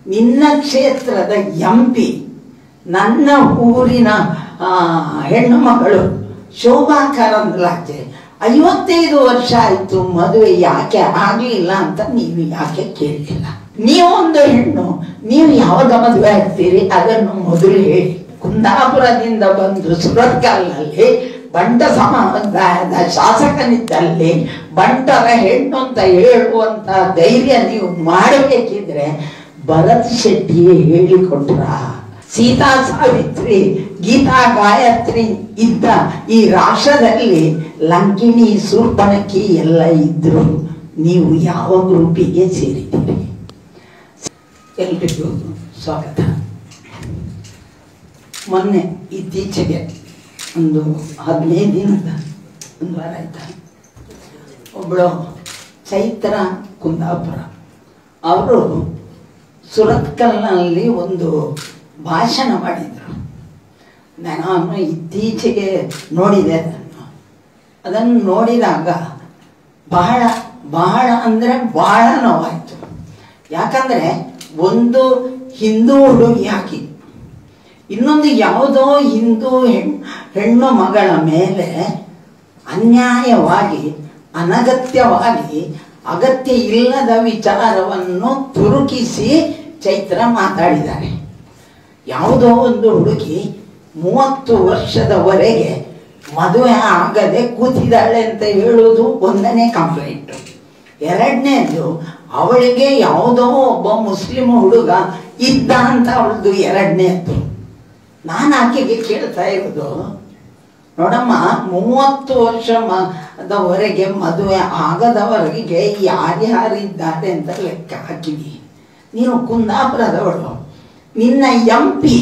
ನಿನ್ನ ಕ್ಷೇತ್ರದ ಎಂಪಿ ನನ್ನ ಊರಿನ ಆ, ಹೆಣ್ಣು ಮಗಳು ಶೋಭಾ ಕರಂದ್ಲಾಜೆ ಐವತ್ತೈದು ವರ್ಷ ಆಯ್ತು ಮದುವೆ ಯಾಕೆ ಆಗ್ಲಿಲ್ಲ ಅಂತ ನೀವು ಯಾಕೆ ಕೇಳಲಿಲ್ಲ ನೀವೊಂದು ಹೆಣ್ಣು ನೀವು ಯಾವಾಗ ಮದುವೆ ಆಗ್ತೀರಿ ಅದನ್ನು ಮೊದಲು ಹೇಳಿ ಕುಂದಾಪುರದಿಂದ ಬಂದು ಸುರತ್ಕಲ್ನಲ್ಲಿ ಬಂಟ ಸಮಾಜದ ಶಾಸಕನಿದ್ದಲ್ಲಿ ಬಂಟರ ಹೆಣ್ಣು ಅಂತ ಹೇಳುವಂತ ಧೈರ್ಯ ನೀವು ಮಾಡಬೇಕಿದ್ರೆ ಭರತ್ ಶೆಟ್ಟಿಯೇ ಹೇಳಿಕೊಟ್ರ ಸೀತಾ ಸಾವಿತ್ರಿ ಗೀತಾ ಗಾಯತ್ರಿ ಇದ್ದ ಈ ರಾಷ್ಟ್ರದಲ್ಲಿ ಲಂಕಿಣಿ ಸೂರ್ಪಣಕಿ ಎಲ್ಲ ಇದ್ರು ನೀವು ಯಾವ ಗ್ರೂಪಿಗೆ ಸೇರಿದ್ದೀರಿ ಎಲ್ರಿಗೂ ಸ್ವಾಗತ ಮೊನ್ನೆ ಇತ್ತೀಚೆಗೆ ಒಂದು ಹದಿನೈದು ದಿನದ ಒಂದು ವಾರ ಆಯ್ತಾ ಒಬ್ಬಳು ಚೈತ್ರ ಕುಂದಾಪುರ ಅವರು ಸುರತ್ಕಲ್ನಲ್ಲಿ ಒಂದು ಭಾಷಣ ಮಾಡಿದರು ನಾನು ಇತ್ತೀಚೆಗೆ ನೋಡಿದೆ ಅದನ್ನು ಅದನ್ನು ನೋಡಿದಾಗ ಬಹಳ ಬಹಳ ಅಂದರೆ ಬಹಳ ನೋವಾಯಿತು ಯಾಕಂದರೆ ಒಂದು ಹಿಂದೂ ಹುಡುಗಿ ಹಾಕಿ ಇನ್ನೊಂದು ಯಾವುದೋ ಹಿಂದೂ ಹೆಣ್ಣು ಹೆಣ್ಣು ಮಗಳ ಮೇಲೆ ಅನ್ಯಾಯವಾಗಿ ಅನಗತ್ಯವಾಗಿ ಅಗತ್ಯ ಇಲ್ಲದ ವಿಚಾರವನ್ನು ತುರುಕಿಸಿ ಚೈತ್ರ ಮಾತಾಡಿದ್ದಾರೆ ಯಾವುದೋ ಒಂದು ಹುಡುಗಿ ಮೂವತ್ತು ವರ್ಷದವರೆಗೆ ಮದುವೆ ಆಗದೆ ಕೂತಿದ್ದಾಳೆ ಅಂತ ಹೇಳುವುದು ಒಂದನೇ ಕಂಪ್ಲೇಂಟು ಎರಡನೇದು ಅವಳಿಗೆ ಯಾವುದೋ ಒಬ್ಬ ಮುಸ್ಲಿಂ ಹುಡುಗ ಇದ್ದ ಅಂತ ಅವಳದು ಎರಡನೇದ್ದು ನಾನು ಆಕೆಗೆ ಕೇಳ್ತಾ ಇರೋದು ನೋಡಮ್ಮ ಮೂವತ್ತು ವರ್ಷ ಮದವರೆಗೆ ಮದುವೆ ಆಗದವರೆಗೆ ಯಾರ್ಯಾರಿದ್ದಾರೆ ಅಂತ ಲೆಕ್ಕ ಹಾಕಿವಿ ನೀನು ಕುಂದಾಪುರದವಳು ನಿನ್ನ ಎಂಪಿ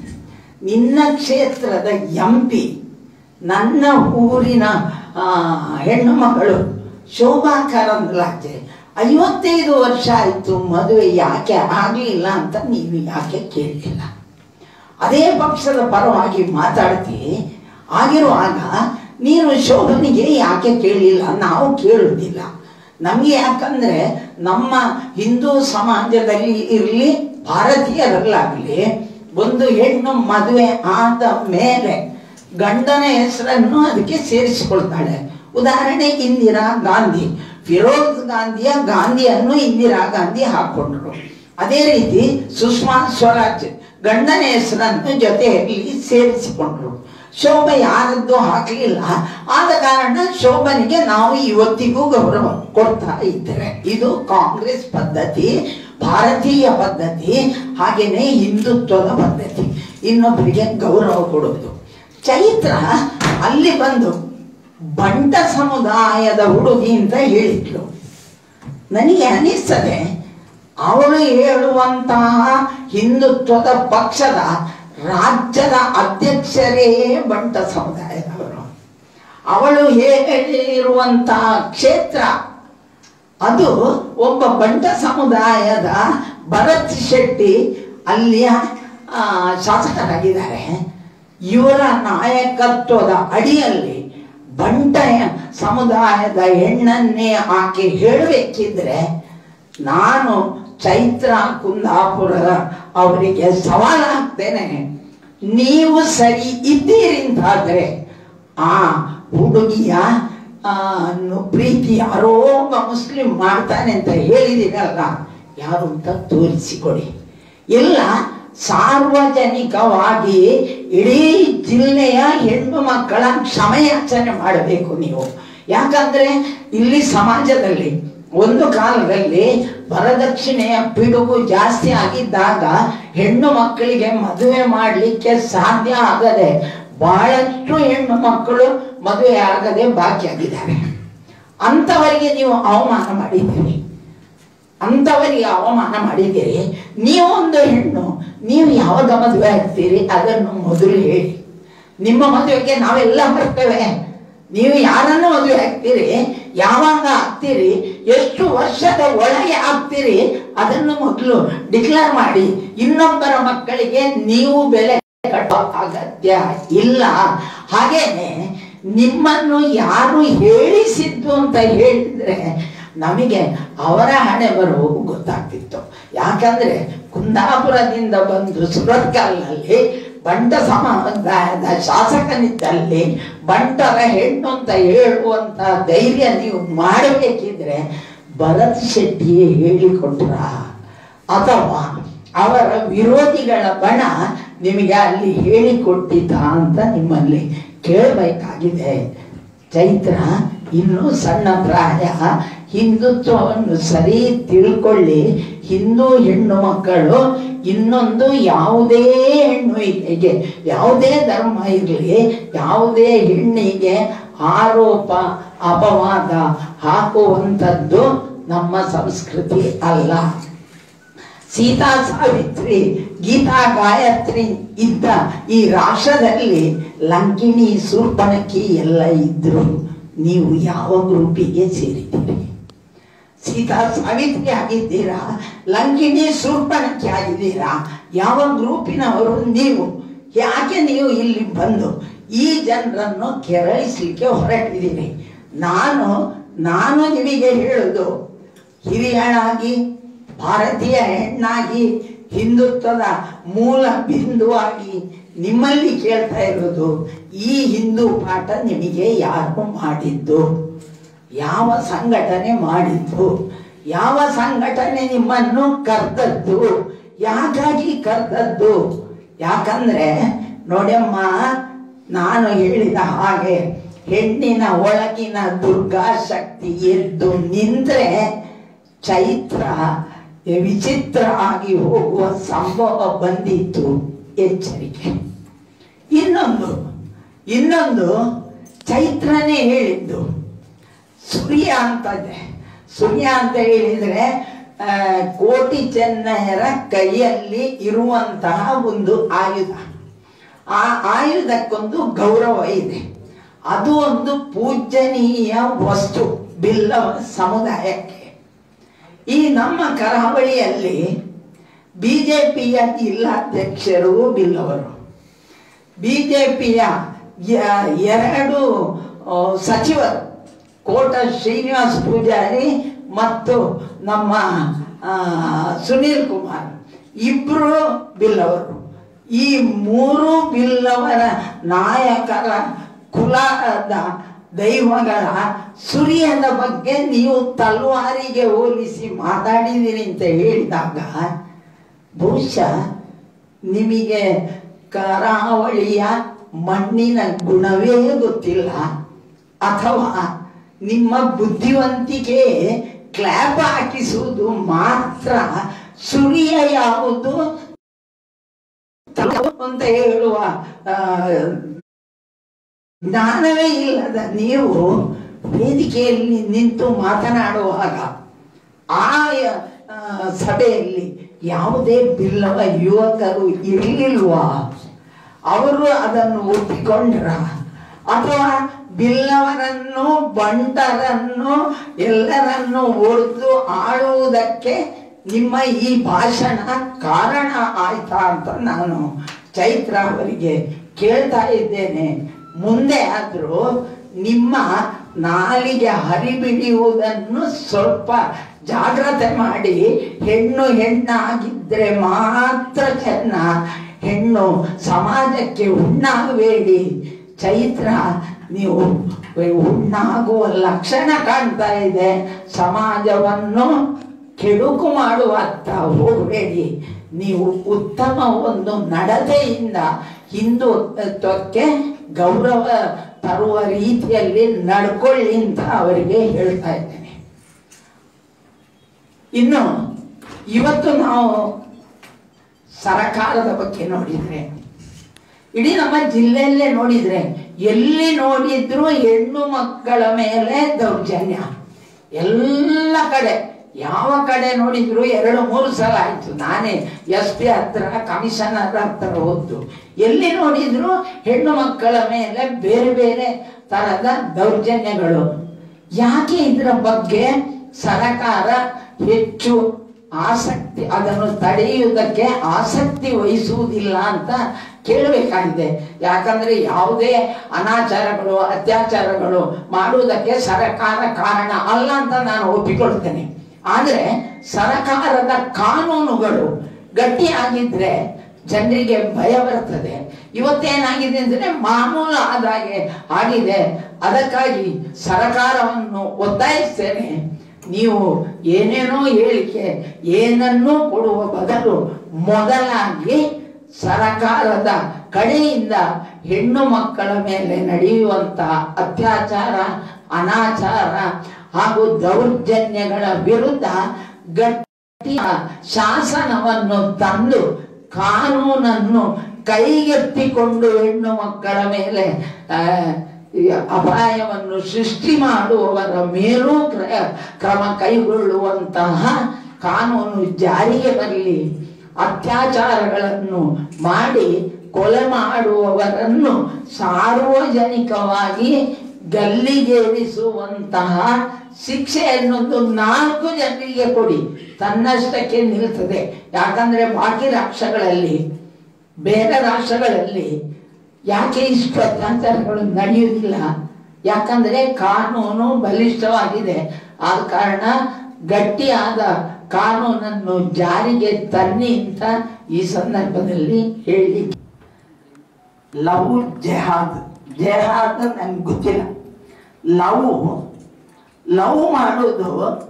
ನಿನ್ನ ಕ್ಷೇತ್ರದ ಎಂಪಿ ನನ್ನ ಊರಿನ ಆ, ಹೆಣ್ಣು ಮಗಳು ಶೋಭಾ ಕರಂದ್ಲಾಜೆ ಐವತ್ತೈದು ವರ್ಷ ಆಯಿತು ಮದುವೆ ಯಾಕೆ ಆಗಲಿಲ್ಲ ಅಂತ ನೀವು ಯಾಕೆ ಕೇಳಲಿಲ್ಲ ಅದೇ ಪಕ್ಷದ ಪರವಾಗಿ ಮಾತಾಡ್ತಿ ಆಗಿರುವಾಗ ನೀನು ಶೋಭನಿಗೆ ಯಾಕೆ ಕೇಳಲಿಲ್ಲ ನಾವು ಕೇಳುವುದಿಲ್ಲ ನಮಗೆ ಯಾಕಂದ್ರೆ ನಮ್ಮ ಹಿಂದೂ ಸಮಾಜದಲ್ಲಿ ಇರಲಿ ಭಾರತೀಯರಲ್ಲಾಗಲಿ ಒಂದು ಹೆಣ್ಣು ಮದುವೆ ಆದ ಮೇಲೆ ಗಂಡನ ಹೆಸರನ್ನು ಅದಕ್ಕೆ ಸೇರಿಸಿಕೊಳ್ತಾಳೆ ಉದಾಹರಣೆ ಇಂದಿರಾ ಗಾಂಧಿ ಫಿರೋಜ್ ಗಾಂಧಿಯ ಗಾಂಧಿಯನ್ನು ಇಂದಿರಾ ಗಾಂಧಿ ಹಾಕೊಂಡ್ರು ಅದೇ ರೀತಿ ಸುಷ್ಮಾ ಸ್ವರಾಜ್ ಗಂಡನ ಹೆಸರನ್ನು ಜೊತೆಯಲ್ಲಿ ಸೇರಿಸಿಕೊಂಡ್ರು ಶೋಭ ಯಾರದ್ದು ಹಾಕಲಿಲ್ಲ ಆದ ಕಾರಣ ಶೋಭನಿಗೆ ನಾವು ಇವತ್ತಿಗೂ ಗೌರವ ಕೊಡ್ತಾ ಇದ್ದೇವೆ ಇದು ಕಾಂಗ್ರೆಸ್ ಪದ್ಧತಿ ಭಾರತೀಯ ಪದ್ಧತಿ ಹಾಗೇನೆ ಹಿಂದುತ್ವದ ಪದ್ಧತಿ ಇನ್ನೊಬ್ಬರಿಗೆ ಗೌರವ ಕೊಡೋದು ಚೈತ್ರ ಅಲ್ಲಿ ಬಂದು ಬಂಟ ಸಮುದಾಯದ ಹುಡುಗಿ ಅಂತ ಹೇಳಿದ್ಲು ನನಗೆ ಅನಿಸ್ತದೆ ಅವಳು ಹೇಳುವಂತಹ ಹಿಂದುತ್ವದ ಪಕ್ಷದ ರಾಜ್ಯದ ಅಧ್ಯಕ್ಷರೇ ಬಂಟ ಸಮುದಾಯದವರು ಅವಳು ಹೇಳಿರುವಂತಹ ಕ್ಷೇತ್ರ ಅದು ಒಬ್ಬ ಬಂಟ ಸಮುದಾಯದ ಭರತ್ ಶೆಟ್ಟಿ ಅಲ್ಲಿಯ ಆ, ಶಾಸಕರಾಗಿದ್ದಾರೆ ಇವರ ನಾಯಕತ್ವದ ಅಡಿಯಲ್ಲಿ ಬಂಟ ಸಮುದಾಯದ ಹೆಣ್ಣನ್ನೇ ಆಕೆ ಹೇಳಬೇಕಿದ್ರೆ ನಾನು ಚೈತ್ರ ಕುಂದಾಪುರದ ಅವರಿಗೆ ಸವಾಲು ಹಾಕ್ತೇನೆ ನೀವು ಸರಿ ಇದ್ದೀರಿ ಅಂತಾದ್ರೆ ಆ ಹುಡುಗಿಯ ಆ, ನು- ಪ್ರೀತಿ ಯಾರೋ ಒಬ್ಬ ಮುಸ್ಲಿಂ ಮಾಡ್ತಾನೆ ಅಂತ ಹೇಳಿದಿರಲ್ಲ ಯಾರು ಅಂತ ತೋರಿಸಿಕೊಡಿ ಇಲ್ಲ ಸಾರ್ವಜನಿಕವಾಗಿ ಇಡೀ ಜಿಲ್ಲೆಯ ಹೆಣ್ಣು ಮಕ್ಕಳ ಕ್ಷಮೆಯಾಚನೆ ಮಾಡಬೇಕು ನೀವು ಯಾಕಂದ್ರೆ ಇಲ್ಲಿ ಸಮಾಜದಲ್ಲಿ ಒಂದು ಕಾಲದಲ್ಲಿ ವರದಕ್ಷಿಣೆಯ ಪಿಡುಗು ಜಾಸ್ತಿ ಆಗಿದ್ದಾಗ ಹೆಣ್ಣು ಮಕ್ಕಳಿಗೆ ಮದುವೆ ಮಾಡಲಿಕ್ಕೆ ಸಾಧ್ಯ ಆಗದೆ ಬಹಳಷ್ಟು ಹೆಣ್ಣು ಮಕ್ಕಳು ಮದುವೆ ಆಗದೆ ಬಾಕಿಯಾಗಿದ್ದಾರೆ ಅಂಥವರಿಗೆ ನೀವು ಅವಮಾನ ಮಾಡಿದ್ದೀರಿ ಅಂಥವರಿಗೆ ಅವಮಾನ ಮಾಡಿದ್ದೀರಿ ನೀವೊಂದು ಹೆಣ್ಣು ನೀವು ಯಾವಾಗ ಮದುವೆ ಆಗ್ತೀರಿ ಅದನ್ನು ಮೊದಲು ಹೇಳಿ ನಿಮ್ಮ ಮದುವೆಗೆ ನಾವೆಲ್ಲ ಬರ್ತೇವೆ ನೀವು ಯಾರನ್ನು ಮದುವೆ ಆಗ್ತೀರಿ ಯಾವಾಗ ಆಗ್ತೀರಿ ಎಷ್ಟು ವರ್ಷದ ಒಳಗೆ ಆಗ್ತೀರಿ ಅದನ್ನು ಮೊದಲು ಡಿಕ್ಲೇರ್ ಮಾಡಿ ಇನ್ನೊಬ್ಬರ ಮಕ್ಕಳಿಗೆ ನೀವು ಬೆಲೆ ಕಟ್ಟೋ ಅಗತ್ಯ ಇಲ್ಲ ಹಾಗೇನೆ ನಿಮ್ಮನ್ನು ಯಾರು ಹೇಳಿಸಿದ್ದು ಅಂತ ಹೇಳಿದ್ರೆ ನಮಗೆ ಅವರ ಹಣೆ ಬರುವ ಗೊತ್ತಾಗ್ತಿತ್ತು ಯಾಕಂದ್ರೆ ಕುಂದಾಪುರದಿಂದ ಬಂದು ಸುರತ್ಕಲ್ನಲ್ಲಿ ಬಂಟ ಸಮಾಜದ ಶಾಸಕನಿದ್ದಲ್ಲಿ ಬಂಟರ ಹೆಣ್ಣು ಅಂತ ಹೇಳುವಂತ ಧೈರ್ಯ ನೀವು ಮಾಡಬೇಕಿದ್ರೆ ಭರತ್ ಶೆಟ್ಟಿಯೇ ಹೇಳಿಕೊಟ್ರ ಅಥವಾ ಅವರ ವಿರೋಧಿಗಳ ಬಣ ನಿಮಗೆ ಅಲ್ಲಿ ಹೇಳಿಕೊಟ್ಟಿದ್ದ ಅಂತ ನಿಮ್ಮಲ್ಲಿ ಕೇಳಬೇಕಾಗಿದೆ ಚೈತ್ರ ಇನ್ನೂ ಸಣ್ಣ ಪ್ರಾಯ ಹಿಂದುತ್ವವನ್ನು ಸರಿ ತಿಳ್ಕೊಳ್ಳಿ ಹಿಂದೂ ಹೆಣ್ಣು ಮಕ್ಕಳು ಇನ್ನೊಂದು ಯಾವುದೇ ಹೆಣ್ಣಿಗೆ ಯಾವುದೇ ಧರ್ಮ ಇರಲಿ ಯಾವುದೇ ಹೆಣ್ಣಿಗೆ ಆರೋಪ ಅಪವಾದ ಹಾಕುವಂಥದ್ದು ನಮ್ಮ ಸಂಸ್ಕೃತಿ ಅಲ್ಲ ಸೀತಾ ಸಾವಿತ್ರಿ ಗೀತಾ ಗಾಯತ್ರಿ ಇದ್ದ ಈ ರಾಷ್ಟ್ರದಲ್ಲಿ ಲಂಕಿಣಿ ಸೂರ್ಪಣಕಿ ಎಲ್ಲ ಇದ್ರು ನೀವು ಯಾವ ಗ್ರೂಪಿಗೆ ಸೇರಿದ್ದೀರಿ ಸೀತಾ ಸಾವಿತ್ರಿ ಆಗಿದ್ದೀರಾ ಲಂಕಿಣಿ ಸೂರ್ಪಣಕಿ ಆಗಿದ್ದೀರಾ ಯಾವ ಗ್ರೂಪಿನವರು ನೀವು ಯಾಕೆ ನೀವು ಇಲ್ಲಿ ಬಂದು ಈ ಜನರನ್ನು ಕೆರಳಿಸ್ಲಿಕ್ಕೆ ಹೊರಟಿದ್ದೀರಿ ನಾನು ನಾನು ನಿಮಗೆ ಹೇಳುದು ಹಿರಿಯಳಾಗಿ ಭಾರತೀಯ ಹೆಣ್ಣಾಗಿ ಹಿಂದುತ್ವದ ಮೂಲ ಬಿಂದುವಾಗಿ ನಿಮ್ಮಲ್ಲಿ ಕೇಳ್ತಾ ಇರೋದು ಈ ಹಿಂದೂ ಪಾಠ ನಿಮಗೆ ಯಾರು ಮಾಡಿದ್ದು ಯಾವ ಸಂಘಟನೆ ಮಾಡಿದ್ದು ಯಾವ ಸಂಘಟನೆ ನಿಮ್ಮನ್ನು ಕರೆದದ್ದು ಯಾಕಾಗಿ ಕರೆದದ್ದು ಯಾಕಂದ್ರೆ ನೋಡಮ್ಮ ನಾನು ಹೇಳಿದ ಹಾಗೆ ಹೆಣ್ಣಿನ ಒಳಗಿನ ದುರ್ಗಾ ಶಕ್ತಿ ಎದ್ದು ನಿಂತ್ರೆ ಚೈತ್ರ ವಿಚಿತ್ರ ಆಗಿ ಹೋಗುವ ಸಂಭವ ಬಂದಿತ್ತು ಎಚ್ಚರಿಕೆ ಇನ್ನೊಂದು ಇನ್ನೊಂದು ಚೈತ್ರನೇ ಹೇಳಿದ್ದು ಸೂರ್ಯ ಅಂತ ಇದೆ ಸೂರ್ಯ ಅಂತ ಹೇಳಿದ್ರೆ ಆ, ಕೋಟಿ ಚೆನ್ನಯರ ಕೈಯಲ್ಲಿ ಇರುವಂತಹ ಒಂದು ಆಯುಧ ಆ ಆಯುಧಕ್ಕೊಂದು ಗೌರವ ಇದೆ ಅದು ಒಂದು ಪೂಜನೀಯ ವಸ್ತು ಬಿಲ್ಲವ ಸಮುದಾಯಕ್ಕೆ ಈ ನಮ್ಮ ಕರಾವಳಿಯಲ್ಲಿ ಬಿಜೆಪಿಯ ಜಿಲ್ಲಾಧ್ಯಕ್ಷರು ಬಿಲ್ಲವರು ಬಿಜೆಪಿಯ ಎರಡು ಆ, ಸಚಿವರು ಕೋಟ ಶ್ರೀನಿವಾಸ್ ಪೂಜಾರಿ ಮತ್ತು ನಮ್ಮ ಆ, ಸುನೀಲ್ ಕುಮಾರ್ ಇಬ್ರು ಬಿಲ್ಲವರು ಈ ಮೂರು ಬಿಲ್ಲವರ ನಾಯಕರ ಕುಲದ ದೈವಗಳ ಸೂರ್ಯನ ಬಗ್ಗೆ ನೀವು ತಲ್ವಾರಿಗೆ ಹೋಲಿಸಿ ಮಾತಾಡಿದಿರಿ ಅಂತ ಹೇಳಿದಾಗ ಬಹುಶಃ ನಿಮಗೆ ಕರಾವಳಿಯ ಮಣ್ಣಿನ ಗುಣವೇ ಗೊತ್ತಿಲ್ಲ ಅಥವಾ ನಿಮ್ಮ ಬುದ್ಧಿವಂತಿಕೆ ಕ್ಲಾಪ್ ಹಾಕಿಸುವುದು ಮಾತ್ರ ಸೂರ್ಯ ಯಾವುದು ಅಂತ ಹೇಳುವ ಆ, ಜ್ಞಾನವೇ ಇಲ್ಲದ ನೀವು ವೇದಿಕೆಯಲ್ಲಿ ನಿಂತು ಮಾತನಾಡುವಾಗ ಆ ಆ, ಸಭೆಯಲ್ಲಿ ಯಾವುದೇ ಬಿಲ್ಲವ ಯುವಕರು ಇರಲಿಲ್ವಾ ಅವರು ಅದನ್ನು ಒಪ್ಪಿಕೊಂಡ್ರ ಅಥವಾ ಬಿಲ್ಲವರನ್ನು ಬಂಟರನ್ನು ಎಲ್ಲರನ್ನು ಒಡೆದು ಆಳುವುದಕ್ಕೆ ನಿಮ್ಮ ಈ ಭಾಷಣ ಕಾರಣ ಆಯ್ತಾ ಅಂತ ನಾನು ಚೈತ್ರ ಅವರಿಗೆ ಕೇಳ್ತಾ ಇದ್ದೇನೆ ಮುಂದೆ ಆದರೂ ನಿಮ್ಮ ನಾಲಿಗೆ ಹರಿಬಿಡಿಯುವುದನ್ನು ಸ್ವಲ್ಪ ಜಾಗ್ರತೆ ಮಾಡಿ ಹೆಣ್ಣು ಹೆಣ್ಣಾಗಿದ್ರೆ ಮಾತ್ರ ಚೆನ್ನ ಹೆಣ್ಣು ಸಮಾಜಕ್ಕೆ ಹುಣ್ಣಾಗಬೇಡಿ ಚೈತ್ರ ನೀವು ಹುಣ್ಣಾಗುವ ಲಕ್ಷಣ ಕಾಣ್ತಾ ಇದೆ ಸಮಾಜವನ್ನು ಕೆಡುಕು ಮಾಡುವತ್ತ ಹೋಗಬೇಡಿ ನೀವು ಉತ್ತಮ ಒಂದು ನಡತೆಯಿಂದ ಹಿಂದುತ್ವಕ್ಕೆ ಗೌರವ ತರುವ ರೀತಿಯಲ್ಲಿ ನಡ್ಕೊಳ್ಳಿ ಅಂತ ಅವರಿಗೆ ಹೇಳ್ತಾ ಇದ್ದೇನೆ ಇನ್ನು ಇವತ್ತು ನಾವು ಸರಕಾರದ ಬಗ್ಗೆ ನೋಡಿದ್ರೆ ಇಡೀ ನಮ್ಮ ಜಿಲ್ಲೆಯಲ್ಲೇ ನೋಡಿದ್ರೆ ಎಲ್ಲಿ ನೋಡಿದ್ರು ಹೆಣ್ಣು ಮಕ್ಕಳ ಮೇಲೆ ದೌರ್ಜನ್ಯ ಎಲ್ಲ ಕಡೆ ಯಾವ ಕಡೆ ನೋಡಿದ್ರು ಎರಡು ಮೂರು ಸಲ ಆಯ್ತು ನಾನೇ ಎಸ್ ಪಿ ಹತ್ರ ಕಮಿಷನರ್ ಹತ್ರ ಹೋದ್ದು ಎಲ್ಲಿ ನೋಡಿದ್ರು ಹೆಣ್ಣು ಮಕ್ಕಳ ಮೇಲೆ ಬೇರೆ ಬೇರೆ ತರದ ದೌರ್ಜನ್ಯಗಳು ಯಾಕೆ ಇದರ ಬಗ್ಗೆ ಸರಕಾರ ಹೆಚ್ಚು ಆಸಕ್ತಿ ಅದನ್ನು ತಡೆಯುವುದಕ್ಕೆ ಆಸಕ್ತಿ ವಹಿಸುವುದಿಲ್ಲ ಅಂತ ಕೇಳಬೇಕಾಗಿದೆ ಯಾಕಂದ್ರೆ ಯಾವುದೇ ಅನಾಚಾರಗಳು ಅತ್ಯಾಚಾರಗಳು ಮಾಡುವುದಕ್ಕೆ ಸರಕಾರ ಕಾರಣ ಅಲ್ಲ ಅಂತ ನಾನು ಒಪ್ಪಿಕೊಳ್ತೇನೆ ಆದರೆ ಸರಕಾರದ ಕಾನೂನುಗಳು ಗಟ್ಟಿಯಾಗಿದ್ರೆ ಜನರಿಗೆ ಭಯ ಬರ್ತದೆ ಇವತ್ತೇನಾಗಿದೆ ಅಂದ್ರೆ ಮಾಮೂಲು ಆದಾಗೆ ಆಗಿದೆ ಅದಕ್ಕಾಗಿ ಸರಕಾರವನ್ನು ಒತ್ತಾಯಿಸ್ತೇನೆ ನೀವು ಏನೇನೋ ಹೇಳಿಕೆ ಏನನ್ನೂ ಕೊಡುವ ಬದಲು ಮೊದಲಾಗಿ ಸರಕಾರದ ಕಡೆಯಿಂದ ಹೆಣ್ಣು ಮಕ್ಕಳ ಮೇಲೆ ನಡೆಯುವಂತ ಅತ್ಯಾಚಾರ ಅನಾಚಾರ ಹಾಗೂ ದೌರ್ಜನ್ಯಗಳ ವಿರುದ್ಧ ಗಟ್ಟಿಯ ಶಾಸನವನ್ನು ತಂದು ಕಾನೂನನ್ನು ಕೈಗೆತ್ತಿಕೊಂಡು ಹೆಣ್ಣು ಮಕ್ಕಳ ಮೇಲೆ ಆ, ಈ ಅಪಾಯವನ್ನು ಸೃಷ್ಟಿ ಮಾಡುವವರ ಮೇಲೂ ಕ್ರ- ಕ್ರಮ ಕೈಗೊಳ್ಳುವಂತಹ ಕಾನೂನು ಜಾರಿಗೆ ಬರಲಿ ಅತ್ಯಾಚಾರಗಳನ್ನು ಮಾಡಿ ಕೊಲೆ ಮಾಡುವವರನ್ನು ಸಾರ್ವಜನಿಕವಾಗಿ ಗಲ್ಲಿಗೇರಿಸುವಂತಹ ಶಿಕ್ಷೆಯನ್ನೊಂದು ನಾಲ್ಕು ಜನರಿಗೆ ಕೊಡಿ ತನ್ನಷ್ಟಕ್ಕೆ ನಿಲ್ತದೆ ಯಾಕಂದ್ರೆ ಬಾಕಿ ರಾಷ್ಟ್ರಗಳಲ್ಲಿ ಬೇರೆ ರಾಷ್ಟ್ರಗಳಲ್ಲಿ ಯಾಕೆ ಇಷ್ಟು ಅತ್ಯಾಚಾರಗಳು ನಡೆಯುವುದಿಲ್ಲ ಯಾಕಂದ್ರೆ ಕಾನೂನು ಬಲಿಷ್ಠವಾಗಿದೆ ಆದ ಕಾರಣ ಗಟ್ಟಿಯಾದ ಕಾನೂನನ್ನು ಜಾರಿಗೆ ತನ್ನಿ ಅಂತ ಈ ಸಂದರ್ಭದಲ್ಲಿ ಹೇಳಿ ಲವ್ ಜೆಹಾದ್ ಜೆಹಾದ್ ನಂಗೆ ಗೊತ್ತಿಲ್ಲ ಲವ್ ಲವ್ ಮಾಡೋದು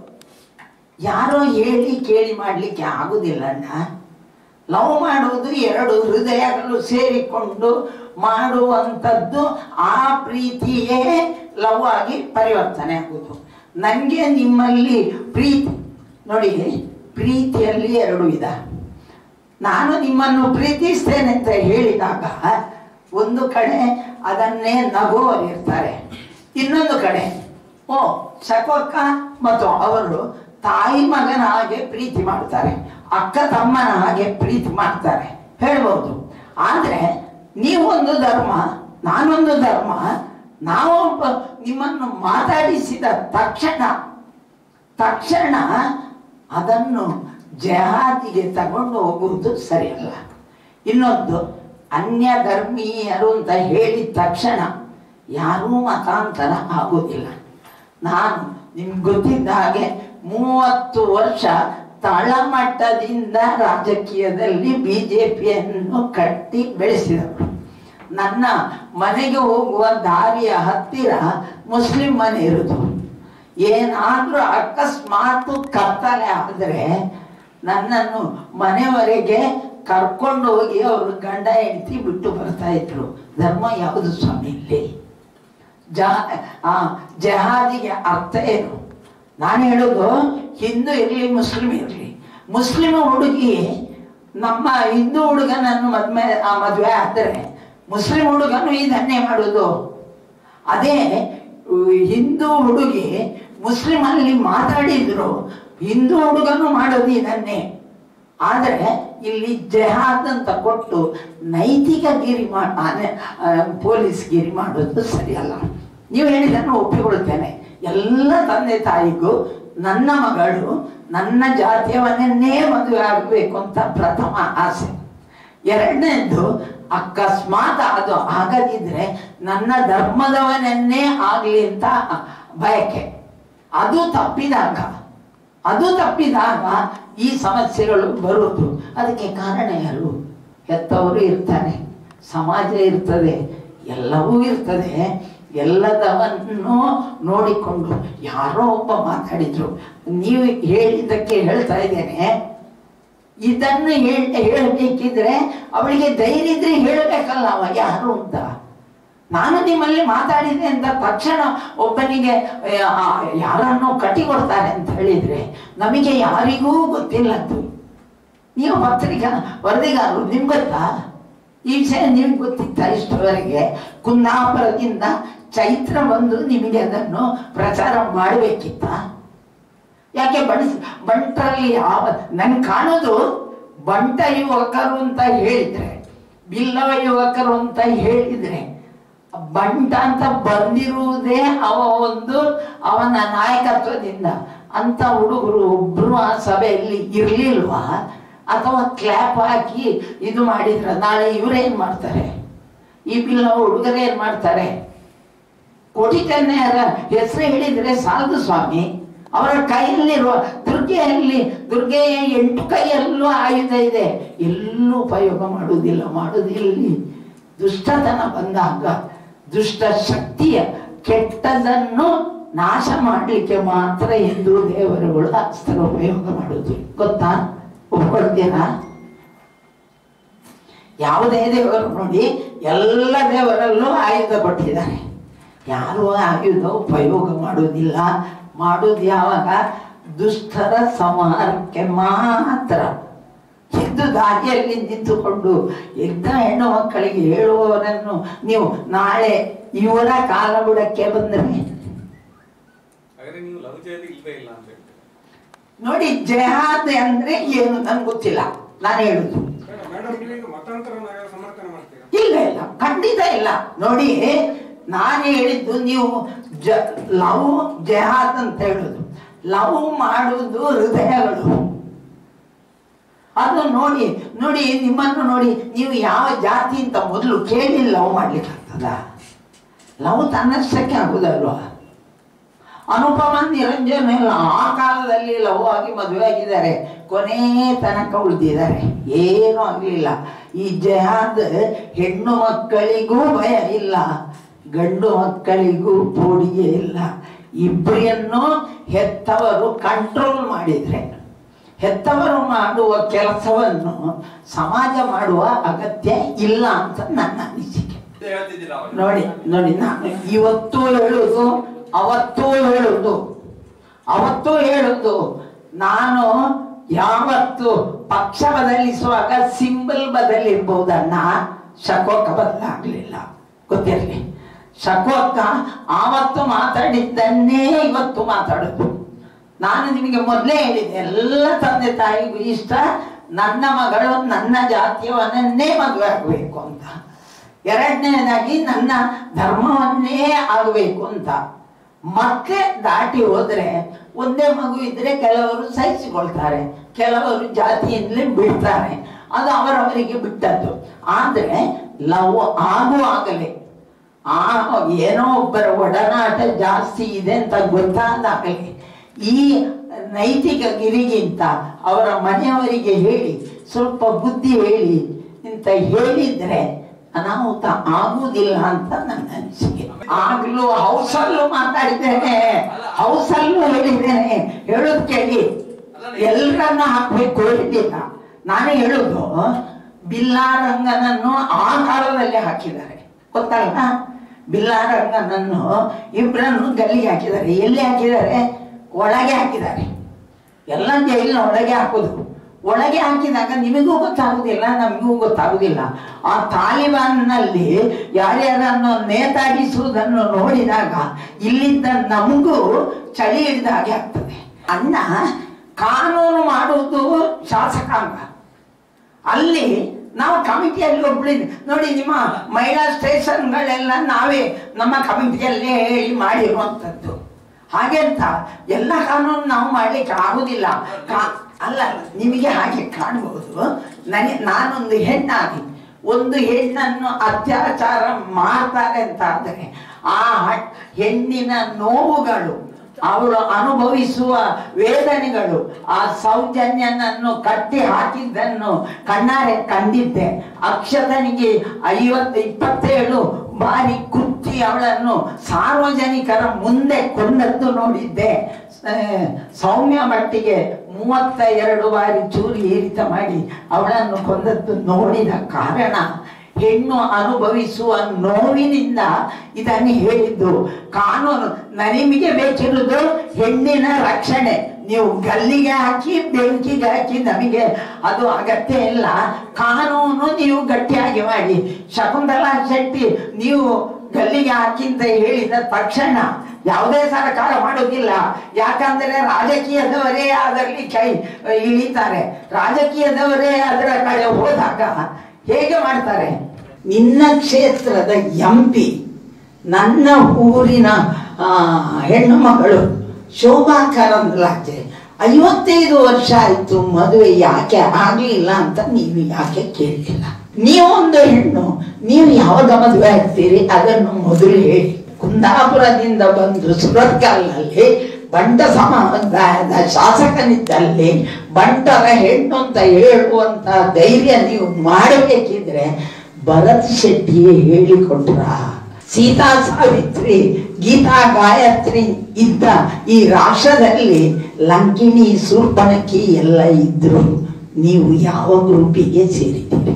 ಯಾರೋ ಹೇಳಿ ಕೇಳಿ ಮಾಡಲಿಕ್ಕೆ ಆಗುದಿಲ್ಲ ಅಣ್ಣ ಲವ್ ಮಾಡುವುದು ಎರಡು ಹೃದಯಗಳು ಸೇರಿಕೊಂಡು ಮಾಡುವಂಥದ್ದು ಆ ಪ್ರೀತಿಯೇ ಲವ್ ಆಗಿ ಪರಿವರ್ತನೆ ಆಗುವುದು ನನಗೆ ನಿಮ್ಮಲ್ಲಿ ಪ್ರೀತಿ ನೋಡಿ ಪ್ರೀತಿಯಲ್ಲಿ ಎರಡು ವಿಧ ನಾನು ನಿಮ್ಮನ್ನು ಪ್ರೀತಿಸ್ತೇನೆ ಅಂತ ಹೇಳಿದಾಗ ಒಂದು ಕಡೆ ಅದನ್ನೇ ನಗುವರಿರ್ತಾರೆ ಇನ್ನೊಂದು ಕಡೆ ಓ ಶಕೋಕ್ಕ ಮತ್ತು ಅವರು ತಾಯಿ ಮಗನ ಹಾಗೆ ಪ್ರೀತಿ ಮಾಡ್ತಾರೆ ಅಕ್ಕ ತಮ್ಮನ ಹಾಗೆ ಪ್ರೀತಿ ಮಾಡ್ತಾರೆ ಹೇಳ್ಬೋದು ಆದ್ರೆ ನೀವೊಂದು ಧರ್ಮ ನಾನೊಂದು ಧರ್ಮ ನಾವು ಒಬ್ಬ- ನಿಮ್ಮನ್ನು ಮಾತಾಡಿಸಿದ ತಕ್ಷಣ ತಕ್ಷಣ ಅದನ್ನು ಜಹಾದಿಗೆ ತಗೊಂಡು ಹೋಗುವುದು ಸರಿಯಲ್ಲ ಇನ್ನೊಂದು ಅನ್ಯ ಧರ್ಮೀಯರು ಅಂತ ಹೇಳಿದ ತಕ್ಷಣ ಯಾರೂ ಮತಾಂತರ ಆಗೋದಿಲ್ಲ ನಾನು ನಿಮ್ಗೆ ಗೊತ್ತಿದ್ದ ಹಾಗೆ ಮೂವತ್ತು ವರ್ಷ ತಳಮಟ್ಟದಿಂದ ರಾಜಕೀಯದಲ್ಲಿ ಬಿಜೆಪಿಯನ್ನು ಕಟ್ಟಿ ಬೆಳೆಸಿದವರು ನನ್ನ ಮನೆಗೆ ಹೋಗುವ ದಾರಿಯ ಹತ್ತಿರ ಮುಸ್ಲಿಂ ಮನೆ ಇರುವುದು ಏನಾದ್ರೂ ಅಕಸ್ಮಾತ್ ಕತ್ತಲೆ ಆದರೆ ನನ್ನನ್ನು ಮನೆವರೆಗೆ ಕರ್ಕೊಂಡು ಹೋಗಿ ಅವರು ಗಂಡ ಹೆಂಡತಿ ಬಿಟ್ಟು ಬರ್ತಾ ಇದ್ರು ಧರ್ಮ ಯಾವುದು ಸ್ವಾಮಿ ಇಲ್ಲಿ ಜಹ ಆ ಜಹಾದಿಗೆ ಅರ್ಥ ಏನು ನಾನು ಹೇಳೋದು ಹಿಂದೂ ಇರಲಿ ಮುಸ್ಲಿಂ ಇರಲಿ ಮುಸ್ಲಿಂ ಹುಡುಗಿ ನಮ್ಮ ಹಿಂದೂ ಹುಡುಗನನ್ನು ಮದ್ವೆ ಆ ಮದುವೆ ಆದರೆ ಮುಸ್ಲಿಂ ಹುಡುಗನು ಇದನ್ನೇ ಮಾಡೋದು ಅದೇ ಉ, ಹಿಂದೂ ಹುಡುಗಿ ಮುಸ್ಲಿಂ ಅಲ್ಲಿ ಮಾತಾಡಿದ್ರು ಹಿಂದೂ ಹುಡುಗನು ಮಾಡೋದು ಇದನ್ನೇ ಆದರೆ ಇಲ್ಲಿ ಜೆಹಾದ್ ಅಂತ ಕೊಟ್ಟು ನೈತಿಕ ಗಿರಿ ಮಾಡಿ ಪೊಲೀಸ್ ಗಿರಿ ಮಾಡೋದು ಸರಿಯಲ್ಲ ನೀವು ಹೇಳಿದ್ದನ್ನು ಒಪ್ಪಿಕೊಳ್ತೇನೆ ಎಲ್ಲ ತಂದೆ ತಾಯಿಗೂ ನನ್ನ ಮಗಳು ನನ್ನ ಜಾತಿಯವನ್ನೇ ಮದುವೆ ಆಗಬೇಕು ಅಂತ ಪ್ರಥಮ ಆಸೆ ಎರಡನೇದ್ದು ಅಕಸ್ಮಾತ್ ಅದು ಆಗದಿದ್ರೆ ನನ್ನ ಧರ್ಮದವನನ್ನೇ ಆಗಲಿ ಅಂತ ಬಯಕೆ ಅದು ತಪ್ಪಿದಾಗ ಅದು ತಪ್ಪಿದಾಗ ಈ ಸಮಸ್ಯೆಗಳು ಬರುವುದು ಅದಕ್ಕೆ ಕಾರಣ ಯಾರು ಹೆತ್ತವರು ಇರ್ತಾರೆ ಸಮಾಜ ಇರ್ತದೆ ಎಲ್ಲವೂ ಇರ್ತದೆ ಎಲ್ಲದವನ್ನು ನೋಡಿಕೊಂಡು ಯಾರೋ ಒಬ್ಬ ಮಾತಾಡಿದ್ರು ನೀವು ಹೇಳಿದ್ದಕ್ಕೆ ಹೇಳ್ತಾ ಇದ್ದೇನೆ ಇದನ್ನು ಹೇಳ್ ಹೇಳಬೇಕಿದ್ರೆ ಅವಳಿಗೆ ಧೈರ್ಯ ಇದ್ರೆ ಹೇಳಬೇಕಲ್ಲ ಅವ ಯಾರು ಅಂತ ನಾನು ನಿಮ್ಮಲ್ಲಿ ಮಾತಾಡಿದೆ ಅಂತ ತಕ್ಷಣ ಒಬ್ಬನಿಗೆ ಆ, ಆ, ಯಾರನ್ನೋ ಕಟ್ಟಿಕೊಡ್ತಾರೆ ಅಂತ ಹೇಳಿದ್ರೆ ನಮಗೆ ಯಾರಿಗೂ ಗೊತ್ತಿಲ್ಲದ್ದು ನೀವು ಪತ್ರಿಕಾ ವರದಿಗಾರರು ನಿಮ್ಗೆ ಗೊತ್ತಾ ಈ ವಿಷಯ ನಿಮ್ಗೆ ಗೊತ್ತಿತ್ತ ಇಷ್ಟವರೆಗೆ ಕುಂದಾಪುರದಿಂದ ಚೈತ್ರ ಬಂದು ನಿಮಗೆ ಅದನ್ನು ಪ್ರಚಾರ ಮಾಡಬೇಕಿತ್ತ ಯಾಕೆ ಬಡಿಸ್ ಬಂಟರಲ್ಲಿ ಯಾವ ನನ್ಗೆ ಕಾಣೋದು ಬಂಟ ಯುವಕರು ಅಂತ ಹೇಳಿದ್ರೆ ಬಿಲ್ಲವ ಯುವಕರು ಅಂತ ಹೇಳಿದ್ರೆ ಬಂಟ ಅಂತ ಬಂದಿರುವುದೇ ಅವ ಒಂದು ಅವನ ನಾಯಕತ್ವದಿಂದ ಅಂತ ಹುಡುಗರು ಒಬ್ರು ಆ ಸಭೆಯಲ್ಲಿ ಇರ್ಲಿಲ್ವಾ ಅಥವಾ ಕ್ಲಾಪ್ ಹಾಕಿ ಇದು ಮಾಡಿದ್ರ ನಾಳೆ ಇವರೇನ್ ಮಾಡ್ತಾರೆ ಈ ಬಿಲ್ಲ ಹುಡುಗರೇ ಏನ್ ಮಾಡ್ತಾರೆ ಕೋಟಿ ಕನ್ಯೆಯರ ಹೆಸರು ಹೇಳಿದ್ರೆ ಸಾಲದು ಸ್ವಾಮಿ ಅವರ ಕೈಯಲ್ಲಿರುವ ದುರ್ಗೆಯಲ್ಲಿ ದುರ್ಗೆಯ ಎಂಟು ಕೈಯಲ್ಲೂ ಆಯುಧ ಇದೆ ಎಲ್ಲೂ ಉಪಯೋಗ ಮಾಡುವುದಿಲ್ಲ ಮಾಡುವುದಿಲ್ಲಿ ದುಷ್ಟತನ ಬಂದಾಗ ದುಷ್ಟ ಶಕ್ತಿಯ ಕೆಟ್ಟದನ್ನು ನಾಶ ಮಾಡಲಿಕ್ಕೆ ಮಾತ್ರ ಎಂದು ದೇವರುಗಳು ಅಸ್ತ್ರ ಉಪಯೋಗ ಮಾಡುವುದು ಗೊತ್ತಾ ಒಪ್ಕೊಳ್ತೀರಾ ಯಾವುದೇ ದೇವರು ನೋಡಿ ಎಲ್ಲ ದೇವರಲ್ಲೂ ಆಯುಧ ಕೊಟ್ಟಿದ್ದಾರೆ ಯಾರು ಆಯುಧ ಉಪಯೋಗ ಮಾಡುವುದಿಲ್ಲ ಮಾಡುವುದು ಯಾವಾಗ ದುಷ್ಟರ ಸಂಹಾರಕ್ಕೆ ಮಾತ್ರ ಎದ್ದು ದಾರಿಯಲ್ಲಿ ನಿಂತುಕೊಂಡು ಎದ್ದ ಹೆಣ್ಣು ಮಕ್ಕಳಿಗೆ ಹೇಳುವವರನ್ನು ನೀವು ನಾಳೆ ಇವರ ಕಾಲ ಬುಡಕ್ಕೆ ಬಂದರೆ ಹಾಗಾದ್ರೆ ನೀವು ಲವ್ ಜಿಹಾದ್ ಇಲ್ವೇ ಇಲ್ಲ ಅಂತ ಹೇಳ್ತೀರಾ ನೋಡಿ ಜಹಾದ್ ಅಂದ್ರೆ ಏನು ನನ್ಗೆ ಗೊತ್ತಿಲ್ಲ ನಾನು ಹೇಳುದು ಮೇಡಮ್ ನೀವು ಮತಾಂತರನ ಸಮರ್ಥನೆ ಮಾಡ್ತೀರಾ ಇಲ್ಲ ಇಲ್ಲ ಖಂಡಿತ ಇಲ್ಲ ನೋಡಿ ನಾನು ಹೇಳಿದ್ದು ನೀವು ಜ ಲವ್ ಜಹಾದ್ ಅಂತ ಹೇಳುದು ಲವ್ ಮಾಡುವುದು ಹೃದಯಗಳು ಅದು ನೋಡಿ ನೋಡಿ ನಿಮ್ಮನ್ನು ನೋಡಿ ನೀವು ಯಾವ ಜಾತಿ ಅಂತ ಮೊದಲು ಕೇಳಿ ಲವ್ ಮಾಡ್ಲಿಕ್ಕೆ ಆಗ್ತದ ಲವ್ ತನ್ನಷ್ಟಕ್ಕೆ ಆಗುದಲ್ವಾ ಅನುಪಮ ನಿರಂಜನ ಎಲ್ಲ ಆ ಕಾಲದಲ್ಲಿ ಲವ್ ಆಗಿ ಮದುವೆ ಆಗಿದ್ದಾರೆ ಕೊನೆ ತನಕ ಉಳಿದಿದ್ದಾರೆ ಏನೂ ಆಗಲಿಲ್ಲ ಈ ಜಹಾದ್ ಹೆಣ್ಣು ಮಕ್ಕಳಿಗೂ ಭಯ ಇಲ್ಲ ಗಂಡು ಮಕ್ಕಳಿಗೂ ಪೋಡಿಗೆ ಇಲ್ಲ ಇಬ್ಬರಿಯನ್ನು ಹೆತ್ತವರು ಕಂಟ್ರೋಲ್ ಮಾಡಿದ್ರೆ ಹೆತ್ತವರು ಮಾಡುವ ಕೆಲಸವನ್ನು ಸಮಾಜ ಮಾಡುವ ಅಗತ್ಯ ಇಲ್ಲ ಅಂತ ನನ್ನ ಅನಿಸಿಕೆ ಇದು ಹೇಳ್ತಿದ್ದೀರಾ ಅವಾಗ ನೋಡಿ ನೋಡಿ ನಾನು ಇವತ್ತು ಹೇಳುದು ಅವತ್ತೂ ಹೇಳುದು ಅವತ್ತೂ ಹೇಳುದು ನಾನು ಯಾವತ್ತು ಪಕ್ಷ ಬದಲಿಸುವಾಗ ಸಿಂಬಲ್ ಬದಲಿರ್ಬಹುದನ್ನ ಶಕೋಕ ಬದಲಾಗ್ಲಿಲ್ಲ ಗೊತ್ತಿರಲಿ ಶಕೋಕ ಆವತ್ತು ಮಾತಾಡಿದ್ದನ್ನೇ ಇವತ್ತು ಮಾತಾಡುದು ನಾನು ನಿಮಗೆ ಮೊದಲೇ ಹೇಳಿದೆ ಎಲ್ಲ ತಂದೆ ತಾಯಿಗೂ ಇಷ್ಟ ನನ್ನ ಮಗಳು ನನ್ನ ಜಾತಿಯವನನ್ನೇ ಮದುವೆ ಆಗಬೇಕು ಅಂತ ಎರಡನೇದಾಗಿ ನನ್ನ ಧರ್ಮವನ್ನೇ ಆಗಬೇಕು ಅಂತ ಮತ್ತೆ ದಾಟಿ ಹೋದ್ರೆ ಒಂದೇ ಮಗು ಇದ್ರೆ ಕೆಲವರು ಸಹಿಸಿಕೊಳ್ತಾರೆ ಕೆಲವರು ಜಾತಿಯಿಂದಲೇ ಬಿಡ್ತಾರೆ ಅದು ಅವರವರಿಗೆ ಬಿಟ್ಟದ್ದು ಆದ್ರೆ ಲವ್ ಆಗುವಾಗಲೇ ಆ ಏನೋ ಒಬ್ಬರ ಒಡನಾಟ ಜಾಸ್ತಿ ಇದೆ ಅಂತ ಗೊತ್ತಾದಾಗಲೇ ಈ ನೈತಿಕ ಗಿರಿಗಿಂತ ಅವರ ಮನೆಯವರಿಗೆ ಹೇಳಿ ಸ್ವಲ್ಪ ಬುದ್ಧಿ ಹೇಳಿ ಅಂತ ಹೇಳಿದ್ರೆ ಅನಾಹುತ ಆಗುವುದಿಲ್ಲ ಅಂತ ನನ್ನ ಅನಿಸಿಕೆ ಆಗ್ಲೂ ಹೌಸಲ್ಲೂ ಮಾತಾಡಿದ್ದೇನೆ ಹೌಸಲ್ಲೂ ಹೇಳಿದ್ದೇನೆ ಹೇಳೋದು ಕೇಳಿ ಎಲ್ಲರನ್ನ ಹಾಕ್ಬೇಕು ಹೇಳಿಲ್ಲ ನಾನು ಹೇಳುದು ಬಿಲ್ಲಾರಂಗನನ್ನು ಆ ಕಾಲದಲ್ಲಿ ಹಾಕಿದ್ದಾರೆ ಗೊತ್ತಲ್ಲ ಬಿಲ್ಲಾರಂಗನನ್ನು ಇಬ್ಬರನ್ನು ಗಲ್ಲಿಗೆ ಹಾಕಿದ್ದಾರೆ ಎಲ್ಲಿ ಹಾಕಿದ್ದಾರೆ ಒಳಗೆ ಹಾಕಿದ್ದಾರೆ ಎಲ್ಲ ಜೈಲಿನ ಒಳಗೆ ಹಾಕೋದು ಒಳಗೆ ಹಾಕಿದಾಗ ನಿಮಗೂ ಗೊತ್ತಾಗುದಿಲ್ಲ ನಮಗೂ ಗೊತ್ತಾಗುದಿಲ್ಲ ಆ ತಾಲಿಬಾನ್ನಲ್ಲಿ ಯಾರ್ಯಾರನ್ನು ನೇತಾಡಿಸುವುದನ್ನು ನೋಡಿದಾಗ ಇಲ್ಲಿದ್ದ ನಮಗೂ ಚಳಿ ಹಿಡಿದ ಹಾಗೆ ಆಗ್ತದೆ ಅಣ್ಣ ಕಾನೂನು ಮಾಡುವುದು ಶಾಸಕಾಂಗ ಅಲ್ಲಿ ನಾವು ಕಮಿಟಿಯಲ್ಲಿ ಒಬ್ಳಿದ್ ನೋಡಿ ನಿಮ್ಮ ಮಹಿಳಾ ಸ್ಟೇಷನ್ಗಳೆಲ್ಲ ನಾವೇ ನಮ್ಮ ಕಮಿಟಿಯಲ್ಲೇ ಹೇಳಿ ಮಾಡಿರುವಂಥದ್ದು ಹಾಗೆ ಅಂತ ಎಲ್ಲ ಕಾನೂನು ನಾವು ಮಾಡ್ಲಿಕ್ಕೆ ಆಗುದಿಲ್ಲ ಕಾ- ಅಲ್ಲ ನಿಮಗೆ ಹಾಗೆ ಕಾಣಬಹುದು ನನಗೆ ನಾನೊಂದು ಹೆಣ್ಣಾಗಿ ಒಂದು ಹೆಣ್ಣನ್ನು ಅತ್ಯಾಚಾರ ಮಾಡ್ತಾರೆ ಅಂತ ಆದರೆ ಆ ಹ- ಹೆಣ್ಣಿನ ನೋವುಗಳು ಅವಳು ಅನುಭವಿಸುವ ವೇದನೆಗಳು ಆ ಸೌಜನ್ಯನನ್ನು ಕಟ್ಟಿ ಹಾಕಿದ್ದನ್ನು ಕಣ್ಣಾರೆ ಕಂಡಿದ್ದೆ ಅಕ್ಷತನಿಗೆ ಐವತ್ತು ಇಪ್ಪತ್ತೇಳು ಬಾರಿ ಕುತ್ತಿ ಅವಳನ್ನು ಸಾರ್ವಜನಿಕರ ಮುಂದೆ ಕೊಂದದ್ದು ನೋಡಿದ್ದೆ ಆ, ಸೌಮ್ಯ ಮಟ್ಟಿಗೆ ಮೂವತ್ತ ಎರಡು ಬಾರಿ ಚೂರಿ ಏರಿತ ಮಾಡಿ ಅವಳನ್ನು ಕೊಂದದ್ದು ನೋಡಿದ ಕಾರಣ ಹೆಣ್ಣು ಅನುಭವಿಸುವ ನೋವಿನಿಂದ ಇದನ್ನು ಹೇಳಿದ್ದು ಕಾನೂನು ನಿಮಗೆ ಬೇಕಿರುವುದು ಹೆಣ್ಣಿನ ರಕ್ಷಣೆ ನೀವು ಗಲ್ಲಿಗೆ ಹಾಕಿ ಬೆಂಕಿಗೆ ಹಾಕಿ ನಮಗೆ ಅದು ಅಗತ್ಯ ಇಲ್ಲ ಕಾನೂನು ನೀವು ಗಟ್ಟಿಯಾಗಿ ಮಾಡಿ ಶಕುಂತಲಾ ಶೆಟ್ಟಿ ನೀವು ಗಲ್ಲಿಗೆ ಹಾಕಿ ಅಂತ ಹೇಳಿದ ತಕ್ಷಣ ಯಾವುದೇ ಸರ್ಕಾರ ಮಾಡೋದಿಲ್ಲ ಯಾಕಂದ್ರೆ ರಾಜಕೀಯದವರೇ ಅದರಲ್ಲಿ ಕೈ ಇಳಿತಾರೆ ರಾಜಕೀಯದವರೇ ಅದರ ಕಡೆ ಹೋದಾಗ ಹೇಗೆ ಮಾಡ್ತಾರೆ ನಿನ್ನ ಕ್ಷೇತ್ರದ ಎಂಪಿ ನನ್ನ ಊರಿನ ಆ, ಹೆಣ್ಣು ಮಗಳು ಶೋಭಾ ಕರಂದ್ಲಾಜೆ ಐವತ್ತೈದು ವರ್ಷ ಆಯ್ತು ಮದುವೆ ಯಾಕೆ ಆಗ್ಲಿಲ್ಲ ಅಂತ ನೀವು ಯಾಕೆ ಕೇಳಲಿಲ್ಲ ನೀವೊಂದು ಹೆಣ್ಣು ನೀವು ಯಾವಾಗ ಮದುವೆ ಆಗ್ತೀರಿ ಅದನ್ನು ಮೊದಲು ಹೇಳಿ ಕುಂದಾಪುರದಿಂದ ಬಂದು ಸುರತ್ಕಲ್ನಲ್ಲಿ ಬಂಟ ಸಮಾದಾಯದ ಶಾಸಕನಿದ್ದಲ್ಲಿ ಬಂಟರ ಹೆಣ್ಣು ಅಂತ ಹೇಳುವಂತ ಧೈರ್ಯ ನೀವು ಮಾಡಬೇಕಿದ್ರೆ ಭರತ್ ಶೆಟ್ಟಿಯೇ ಹೇಳಿಕೊಟ್ರ ಸೀತಾ ಸಾವಿತ್ರಿ ಗೀತಾ ಗಾಯತ್ರಿ ಇದ್ದ ಈ ರಾಷ್ಟ್ರದಲ್ಲಿ ಲಂಕಿಣಿ ಸೂರ್ಪಣಕಿ ಎಲ್ಲ ಇದ್ರು ನೀವು ಯಾವ ಗ್ರೂಪಿಗೆ ಸೇರಿದ್ದೀರಿ